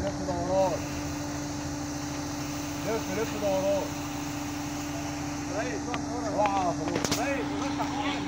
لف دوران لف لف دوران اوعى خلاص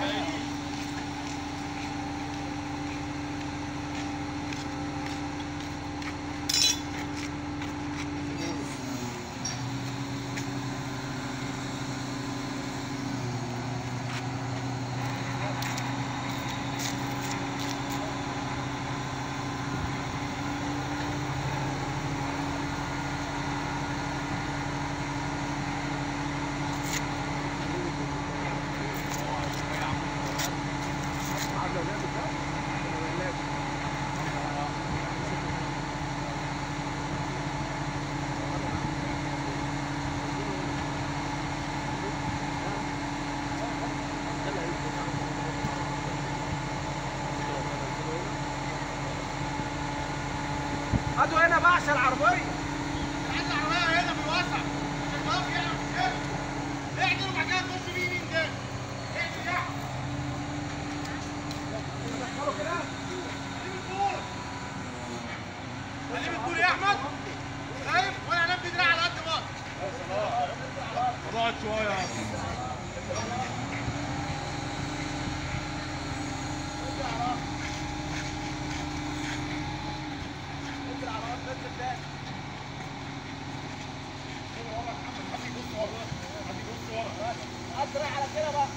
هاتوا هنا بقى عشان العربيه عايز العربيه هنا في الوسط عشان تقف يعمل كده اعدل وبعد كده تبص بيه يمين تاني اعدل يا احمد دخلوا كده قلب الكوره قلب الكوره يا احمد شايف وانا هنام بدراع على قد ما أقدر. اقعد شويه انزل على الارض انزل تاني حد يبص ورا حد يبص ورا اسرع على كده بقى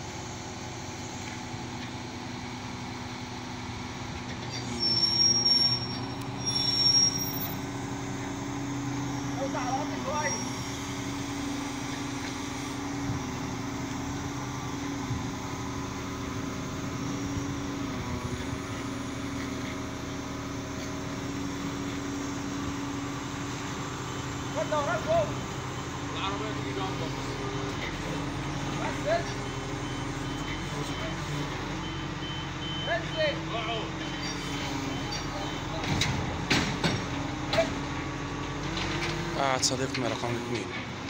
اوسع على الارض شويه خد دوران فوق العربيه تيجي جنبك بس انزل انزل اقعد قعد صديقنا رقم اثنين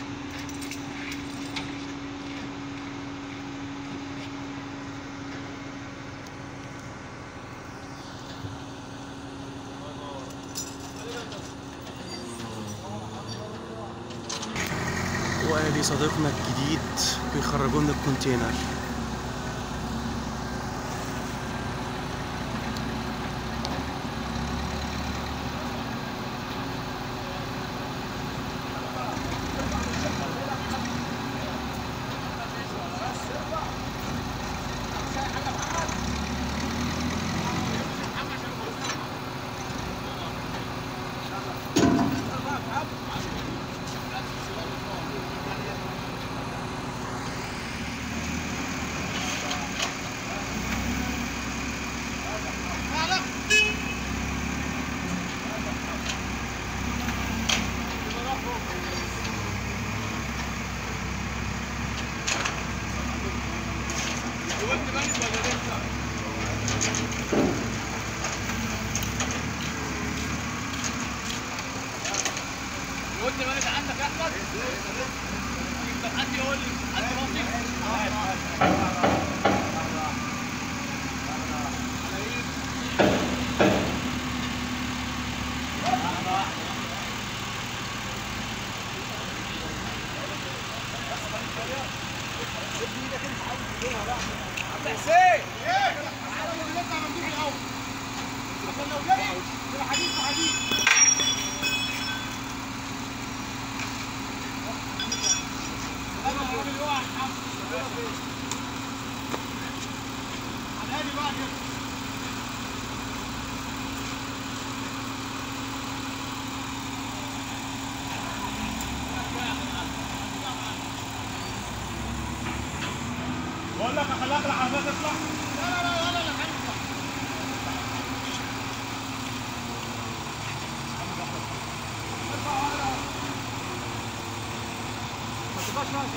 وادي صديقنا الجديد بيخرجوا لنا الكونتينر قلت بلد عندك يا احمد طب حد يقول لي حد باصي عبد الحسين ايه تعالى نطلع مندوب الاول عشان لو جري تبقى حديد في حديد انا الراجل يقع الحمد على هادي بقى كده بقول لك اخليك العربيه تطلع لا لا لا ولا لا هنطلع ما تبقاش ماشي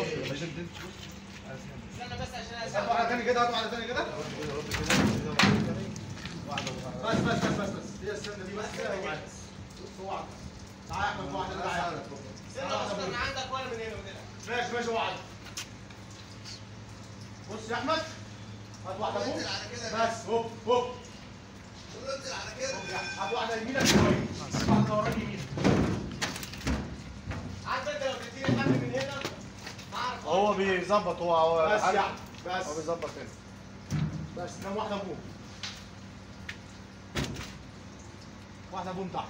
استنى بس عشان هات اسال واحده ثانيه كده هات واحده ثانيه كده بس بس بس بس بس هي السنه دي بس كده هو عايز هو عايز تعالى يا احمد واحده تعالى يا احمد استنى بس من عندك ولا من هنا وهنا ماشي ماشي هو عايز بص يا احمد هات واحده فوق بس هوب هوب هات واحده يمينك شويه واحده وراك يمينك عارف انت لو تديني حد من هنا هعرف هو بيظبط هو هو بس يا احمد بس هو بيظبط هنا بس نام واحده بوم واحده بوم تحت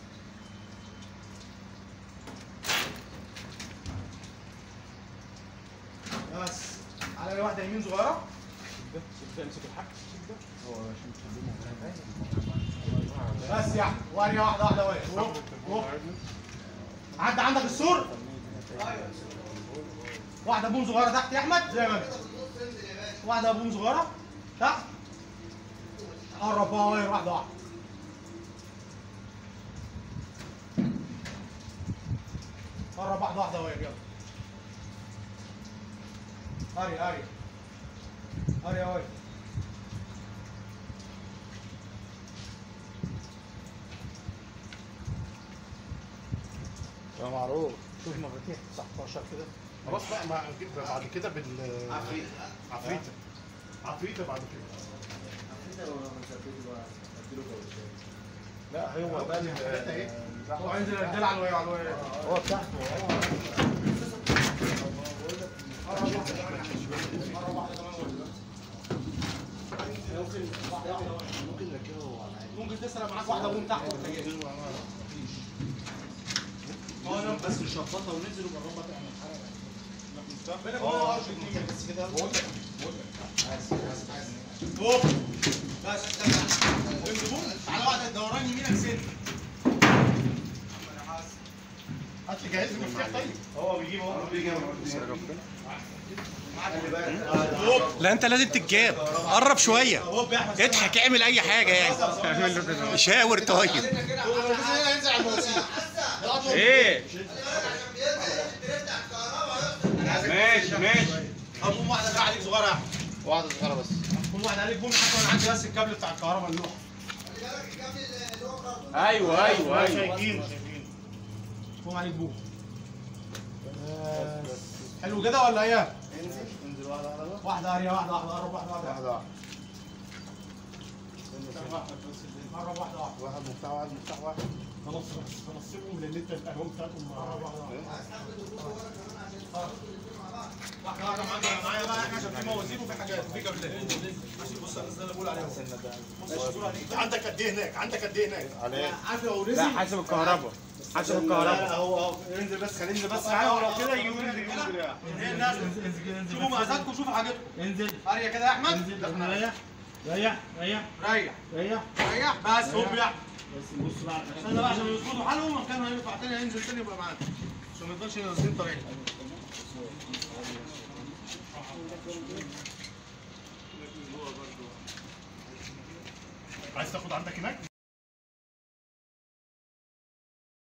بس على واحده يمين صغيره بس يا احمد وريه واحده واحده واقف هوب هوب عدى عندك السور واحده بوم صغيره تحت يا احمد زي ما انت واحده بوم صغيره تحت قرب بقى واير واحده واحده قرب واحده واحده واير يلا هري هري هري يا واير ده معروف شوف مفاتيح 19 كده خلاص بقى ما نجيب بعد كده بال عفريتة عفريتة عفريتة بعد كده لا هو ده العفريتة ايه هو هينزل الرجاله على الواير على الواير هو بتاعته قرب واحده كمان قرب واحده كمان واير ممكن نركبه على ممكن تسرق معاك واحده بوم تحت وانت جاي هو انا بس نشبطها وننزل وجربها تعمل بينك وبين الارض اتنين بس كده هوب بس انت بوم على واحده دوران يمينك سن هات لي جهاز المفتاح طيب هو بيجيب هو بيجيب لا انت لازم تتجاب قرب شويه هوب يا احمد اضحك اعمل اي حاجه يعني شاور طيب هينزل على المواسير ايه ماشي ماشي هقوم واحده بقى عليك صغيره يا احمد واحدة صغيرة بس قوم واحده عليك بوم حتى انا عندي بس الكابل بتاع الكهرباء اللوحه ايوه ايوه ايوه شايفين شايفين قوم عليك بوم بس. حلو كده ولا ايه؟ انزل واحدة واحدة بقى واحده اريا واحده واحده قرب واحده واحده واحدة واحدة قرب واحده واحده واحد مفتاح واحد مفتاح واحد خلاص خلاص سيبهم لان انت القهوه بتاعتهم قرب واحده واحده واحده واحده معايا معايا بقى احنا عشان في مواسير وفي حاجات وفي كابلات ماشي بص انا اللي بقول عليهم بص اللي بقول عليه عندك قد ايه هناك عندك قد ايه هناك عليه عارف لو نزل لا حسب الكهرباء حسب لا الكهرباء لا هو هو انزل بس خليني انزل بس معايا ولو كده يجيبوا لي يجيبوا لي الناس شوفوا مقاساتكم وشوفوا حاجاتكم انزل اريا كده يا احمد انزل ريح ريح ريح ريح ريح ريح بس هوب يا احمد بس بص بقى استنى بقى عشان يظبطوا حالهم مكانه هينفع تاني هينزل تاني يبقى معانا عشان ما يفضلش نازلين طريق عايز تاخد عندك هناك